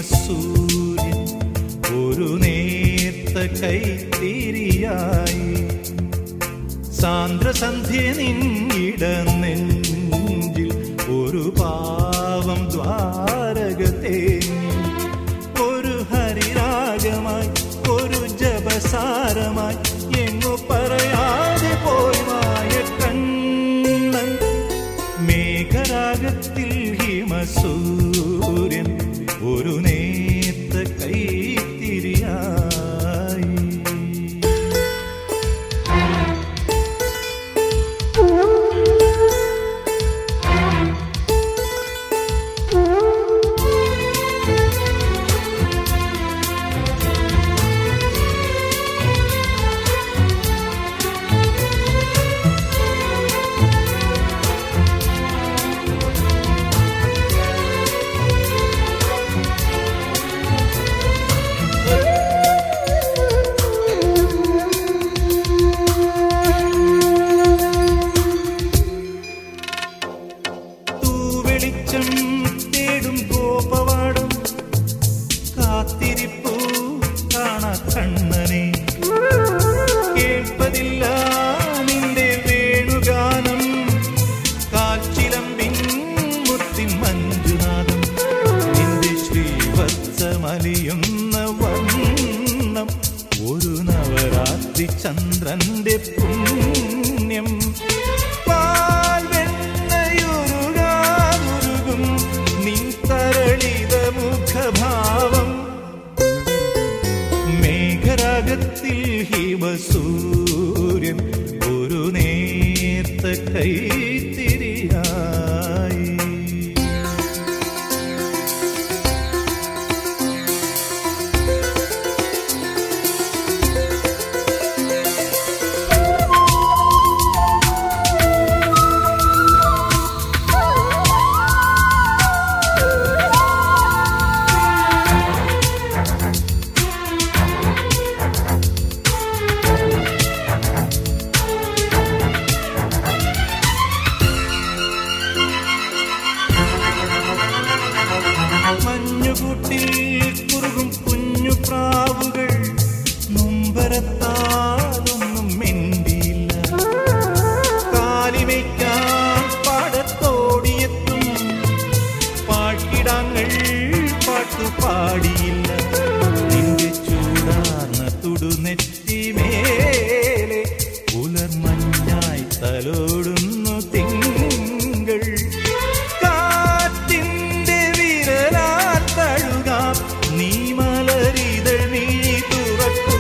ഹിമസൂര്യൻ ഒരു നേർത്ത കൈത്തിരിയായി സാന്ദ്രസന്ധ്യ നിന്നിട നെഞ്ചിൽ ഒരു പാവം ദ്വാരക തേങ്ങി ഒരു ഹരിരാഗമായി ഒരു ജപസാരമായി എങ്ങു പറയാതെ പോയി മായ കണ്ണൻ മേഘരാഗത്തിൽ ഹിമസൂര്യൻ ഒരു നേത്ത കൈത്തിരിയായി തൂവെളിച്ചം തേടും ഗോപവാടം കാത്തിരിപ്പു കാണാ കണ്ണനെ കേൾപ്പതില്ല നിന്റെ വേണുഗാനം കാൽച്ചിലമ്പിൻ മുത്തിൻ മഞ്ജുനാഥം നിന്റെ ശ്രീവത്സമലിയുന്ന വണ്ണം ഒരു നവരാത്രി ചന്ദ്രന്റെ പുണ്യം പാൽ വെണ്ണയുരുകാതുരുകും നിൻ തരളിത മുഖഭാവം മേഘരാഗത്തിൽ ഹിമസൂര്യൻ ഒരു നേർത്ത കൈത്തിരിയായി മഞ്ഞുകൂട്ടിൽ കുറുകും കുഞ്ഞു പ്രാവുകൾ നൊമ്പരത്താലൊന്നും മിണ്ടിയില്ല കാലിമയ്ക്കാൻ പാടത്തോടിയെത്തും പാട്ടിടാങ്ങൾ പാട്ടുപാടിയില്ല നിന്റെ ചൂടാർന്ന തുടുനെറ്റിമേലെ പുലർമഞ്ഞായി തലോടുന്നു തിങ്കൾ കാറ്റിന്റെ വിരലാൽ തഴുകാം നീ മലരിതൾ നീ തുറക്കും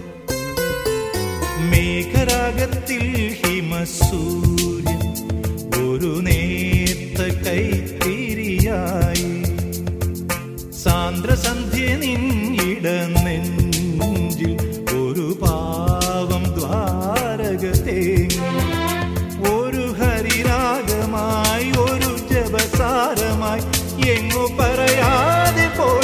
മേഘരാഗത്തിൽ ഹിമസൂര്യൻ ഒരു നേർത്ത കൈത്തിരിയായി സാന്ദ്രസന്ധ്യ നിന്നിട നെഞ്ചിൽ ഒരു പാവം ദ്വാരക തേങ്ങി ഒരു ഹരിരാഗമായി ഒരു ജപസാരമായി എങ്ങു പറയാതെ പോയി